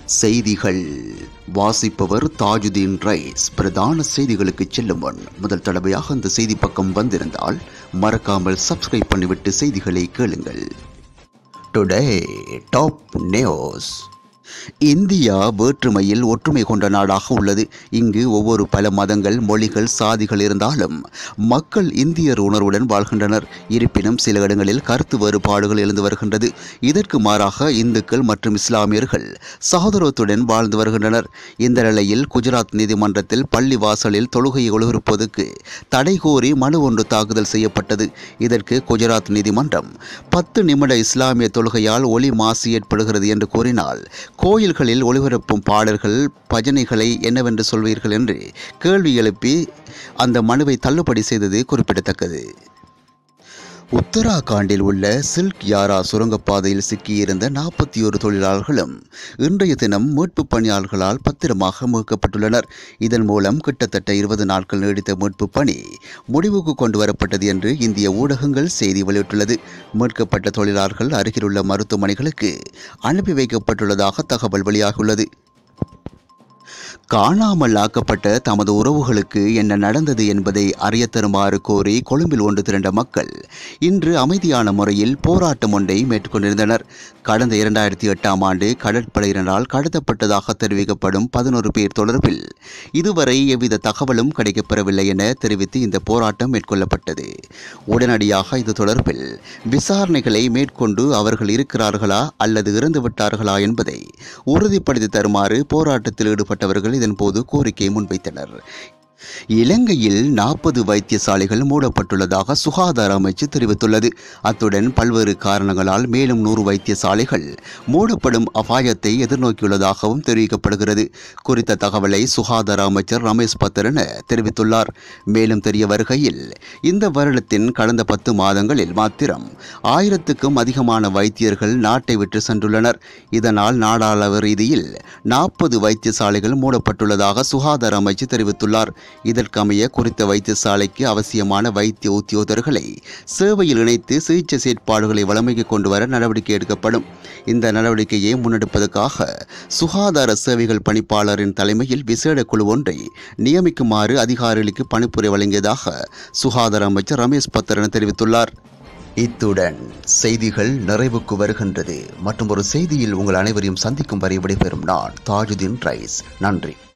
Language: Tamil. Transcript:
செய்திகள் வாசிப்பவர் தாஜுதீன் ரைஸ் பிரதான செய்திகளுக்கு செல்லும் முன் முதல் தடவையாக இந்த செய்தி பக்கம் வந்திருந்தால் மறக்காமல் சப்ஸ்கிரைப் பண்ணிவிட்டு செய்திகளை கேளுங்கள் டுடே டாப் நியூஸ் இந்தியா வேற்றுமையில் ஒற்றுமை கொண்ட நாடாக உள்ளது இங்கு ஒவ்வொரு பல மதங்கள் மொழிகள் சாதிகள் இருந்தாலும் மக்கள் இந்தியர் உணர்வுடன் வாழ்கின்றனர் இருப்பினும் சில இடங்களில் கருத்து வேறுபாடுகள் எழுந்து வருகின்றது இதற்கு மாறாக இந்துக்கள் மற்றும் இஸ்லாமியர்கள் சகோதரத்துடன் வாழ்ந்து வருகின்றனர் இந்த நிலையில் குஜராத் நீதிமன்றத்தில் பள்ளி வாசலில் தொழுகையை ஒளிபரப்புவதற்கு தடை கோரி மனு ஒன்று தாக்குதல் செய்யப்பட்டது இதற்கு குஜராத் நீதிமன்றம் பத்து நிமிட இஸ்லாமிய தொழுகையால் ஒளி மாசு ஏற்படுகிறது என்று கூறினால் கோயில்களில் ஒளிபரப்பும் பாடல்கள் பஜனைகளை என்னவென்று சொல்வீர்கள் என்று கேள்வி எழுப்பி அந்த மனுவை தள்ளுபடி செய்தது குறிப்பிடத்தக்கது உத்தராகண்டில் உள்ள சில்க் யாரா சுரங்கப்பாதையில் சிக்கியிருந்த நாற்பத்தி ஒரு தொழிலாளர்களும் இன்றைய தினம் மீட்பு பணியாளர்களால் பத்திரமாக மீட்கப்பட்டுள்ளனர் இதன் மூலம் கிட்டத்தட்ட இருபது நாட்கள் நீடித்த மீட்பு பணி முடிவுக்கு கொண்டு வரப்பட்டது என்று இந்திய ஊடகங்கள் செய்தி வெளியிட்டுள்ளது மீட்கப்பட்ட தொழிலாளர்கள் அருகிலுள்ள மருத்துவமனைகளுக்கு அனுப்பி வைக்கப்பட்டுள்ளதாக தகவல் வெளியாகியுள்ளது காணாமல் ஆக்கப்பட்ட தமது உறவுகளுக்கு என்ன நடந்தது என்பதை அறிய தருமாறு கோரி கொழும்பில் ஒன்று திரண்ட மக்கள் இன்று அமைதியான முறையில் போராட்டம் ஒன்றை மேற்கொண்டிருந்தனர் கடந்த இரண்டாயிரத்தி எட்டாம் ஆண்டு கடற்படையினரால் கடத்தப்பட்டதாக தெரிவிக்கப்படும் பதினோரு பேர் தொடர்பில் இதுவரை எவ்வித தகவலும் கிடைக்கப்பெறவில்லை என தெரிவித்து இந்த போராட்டம் மேற்கொள்ளப்பட்டது உடனடியாக இது தொடர்பில் விசாரணைகளை மேற்கொண்டு அவர்கள் இருக்கிறார்களா அல்லது இறந்துவிட்டார்களா என்பதை உறுதிப்படுத்தி தருமாறு போராட்டத்தில் ஈடுபட்டவர்கள் இதன்போது கோரிக்கை முன்வைத்தனர் இலங்கையில் நாற்பது வைத்தியசாலைகள் மூடப்பட்டுள்ளதாக சுகாதார அமைச்சு தெரிவித்துள்ளது அத்துடன் பல்வேறு காரணங்களால் மேலும் நூறு வைத்தியசாலைகள் மூடப்படும் அபாயத்தை எதிர்நோக்கியுள்ளதாகவும் தெரிவிக்கப்படுகிறது குறித்த தகவலை சுகாதார அமைச்சர் ரமேஷ் பத்திரன தெரிவித்துள்ளார் மேலும் தெரிய வருகையில் இந்த வருடத்தின் கடந்த பத்து மாதங்களில் மாத்திரம் ஆயிரத்துக்கும் அதிகமான வைத்தியர்கள் நாட்டை விட்டு சென்றுள்ளனர் இதனால் நாடாளவு ரீதியில் நாற்பது வைத்தியசாலைகள் மூடப்பட்டுள்ளதாக சுகாதார அமைச்சு தெரிவித்துள்ளார் இதற்கமைய குறித்த வைத்தியசாலைக்கு அவசியமான வைத்திய உத்தியோகர்களை சேவையில் இணைத்து சிகிச்சை செயற்பாடுகளை வழமைக்கு கொண்டு வர நடவடிக்கை எடுக்கப்படும் இந்த நடவடிக்கையை முன்னெடுப்பதற்காக சுகாதார சேவைகள் பணிப்பாளரின் தலைமையில் விசேட குழு ஒன்றை நியமிக்குமாறு அதிகாரிகளுக்கு பணிப்புரை வழங்கியதாக சுகாதார அமைச்சர் ரமேஷ் பத்திரன் தெரிவித்துள்ளார் இத்துடன் செய்திகள் நிறைவுக்கு வருகின்றது மற்றும் ஒரு செய்தியில் உங்கள் அனைவரையும் சந்திக்கும் வரை விடைபெறும் நான் தாஜுதீன் ரைஸ் நன்றி